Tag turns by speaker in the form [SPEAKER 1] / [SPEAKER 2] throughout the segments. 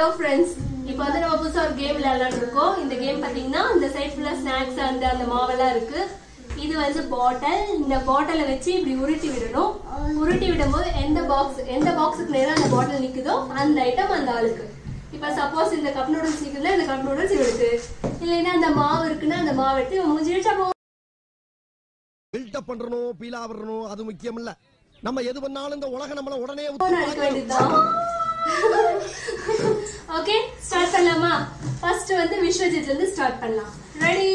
[SPEAKER 1] Friends இப்போ வந்து நம்ம புதுசா ஒரு கேம் விளையாடலாம்னு இருக்கோம் இந்த கேம் பாத்தீங்கன்னா இந்த சைட் ஃபுல்லா ஸ்நாக்ஸ் அந்த அந்த மாவெல்லாம் இருக்கு இது வந்து பாட்டில் இந்த பாட்டிலை வச்சு இப்படி உருட்டி விடணும் உருட்டி விடும்போது எந்த பாக்ஸ் எந்த பாக்ஸுக்கு நேரா அந்த பாட்டில் நிக்குதோ அந்த ஐட்டம் அந்த ஆளுக்கு இப்போ சப்போஸ் இந்த கப் நூடுல்ஸ் நிக்குதுன்னா இந்த கப் நூடுல்ஸ் இவளுக்கு இல்லைன்னா அந்த மாவு இருக்குன்னா அந்த மாவு எடுத்து இவன் மூஞ்சி வச்சா போதும்.
[SPEAKER 2] பில்டப் பண்றணும் பீலா வரணும் அது முக்கியம் இல்ல நம்ம எது பண்ணாலும் இந்த உலகம் நம்மள உடனே
[SPEAKER 1] போன் அடிக்க வேண்டியதுதான் ஓகே ஸ்டார்ட் பண்ணலாமா ஃபர்ஸ்ட் வந்து விஸ்வஜித்ல இருந்து ஸ்டார்ட் பண்ணலாம் ரெடி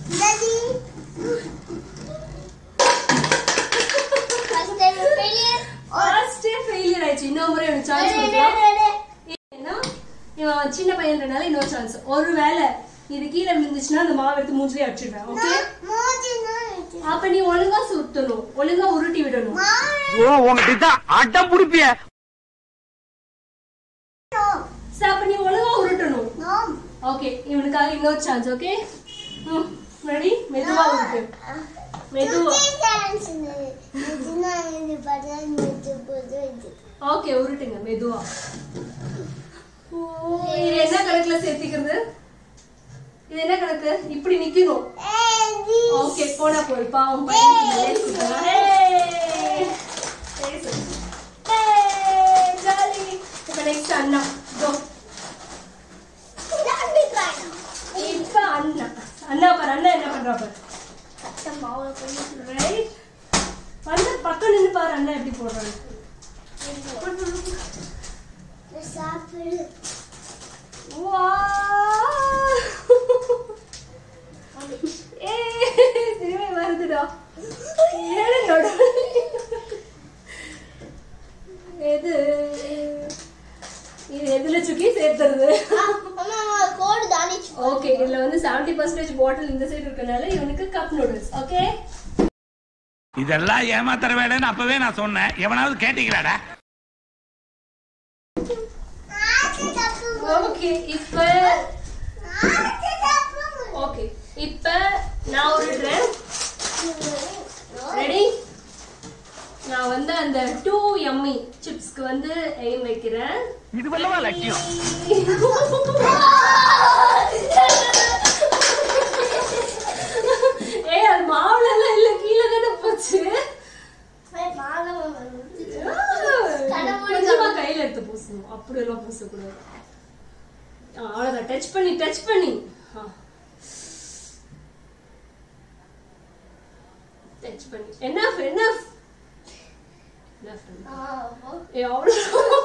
[SPEAKER 1] ஃபர்ஸ்ட் ஃபெயிலியர் ஆயிடுச்சு இன்னொரு முறை எனக்கு சான்ஸ் கொடுக்கலாம் ஏன்னா இவன் சின்ன பையன்றனால இன்னொரு சான்ஸ் ஒருவேளை இது கீழே விழுந்துச்சுன்னா அந்த மாவு எடுத்து மூஞ்சிலே அடிச்சிடுவேன் ஓகே அப்ப நீ ஒழுங்கா சுத்தணும் ஒழுங்கா உருட்டி விடணும்
[SPEAKER 3] உங்ககிட்ட அடம் புடிப்பிய
[SPEAKER 1] சரி, அப்ப நீ ஒழுங்கா உருட்டணும் ஓகே இவனுக்காக இன்னொரு சான்ஸ் ஓகே ரெடி மெதுவா உருட்டு மெதுவா ஓகே உருட்டுங்க மெதுவா ஓ, இது என்ன கணக்குல சேர்த்திக்கிறது இது என்ன கணக்கு இப்படி நிக்கணும் ஓகே போனா போய் பாவம் பையனுக்கு இந்த lace கொடுத்தாங்க. Hey! Lace. Hey, jolly. இப்ப next அண்ணா go. இப்ப அண்ணா அண்ணா பாரு அண்ணா என்ன பண்றா பாரு ரைட் வந்து பக்கம் நின்னு பாரு அண்ணா எப்படி போடுறாங்க ஏய், திரும்பி வருதுடா ஏனோட எது இது எதுல சுக்கி சேர்த்துறது ஓகே இதுல வந்து 70% பர்சன்டேஜ் பாட்டில் இந்த சைடு இருக்கனால இவனுக்கு கப் நூடுல்ஸ் ஓகே
[SPEAKER 3] இதெல்லாம் ஏமாத்துற வேலைன்னு அப்பவே நான் சொன்னேன் எவனாவது கேட்டீங்களாடா
[SPEAKER 1] ஓகே இப்ப ஓகே இப்ப நான் விடுறேன் ரெடி நான் வந்து அந்த டூ எம்மி சிப்ஸ்க்கு வந்து எய்ம் வைக்கிறேன்
[SPEAKER 3] இது வல்லவா லட்சியம்
[SPEAKER 1] ஏய் அது மாவுல எல்லாம் இல்ல கீழே தானே போச்சு கொஞ்சமா கையில எடுத்து பூசணும் அப்படி எல்லாம் பூசக்கூடாது ஆ, அவ்வளவுதான் டச் பண்ணி டச் பண்ணி டச் பண்ணி என்னஃப் என்னஃப் ஏ அவ்வளவு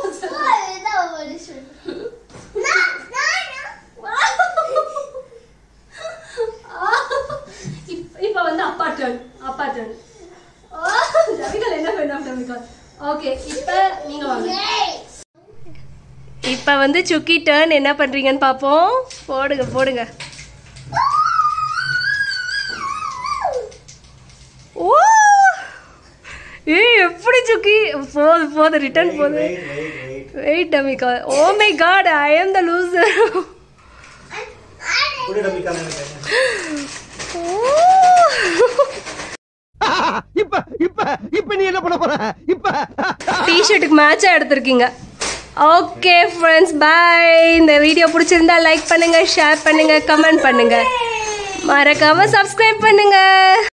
[SPEAKER 1] இப்ப- இப்ப வந்து அப்பா டர்ன் அப்பா டர்ன் ரவிகால் என்ன பண்ணா ரவிகால் ஓகே இப்ப நீங்க வாங்க இப்ப வந்து சுக்கி டர்ன் என்ன பண்றீங்கன்னு பாப்போம் போடுங்க போடுங்க ஓ ஏய் எப்படி சுக்கி போது போது ரிட்டர்ன் போது வெயிட் அமிகா oh my god I am the loser
[SPEAKER 2] இப்ப இப்ப இப்ப நீ என்ன பண்ண போற இப்ப
[SPEAKER 1] டிஷர்ட்டுக்கு மேட்சாக எடுத்திருக்கீங்க ஓகே ஃப்ரெண்ட்ஸ் பை இந்த வீடியோ பிடிச்சிருந்தா லைக் பண்ணுங்க ஷேர் பண்ணுங்க கமெண்ட் பண்ணுங்க மறக்காம சப்ஸ்கிரைப் பண்ணுங்க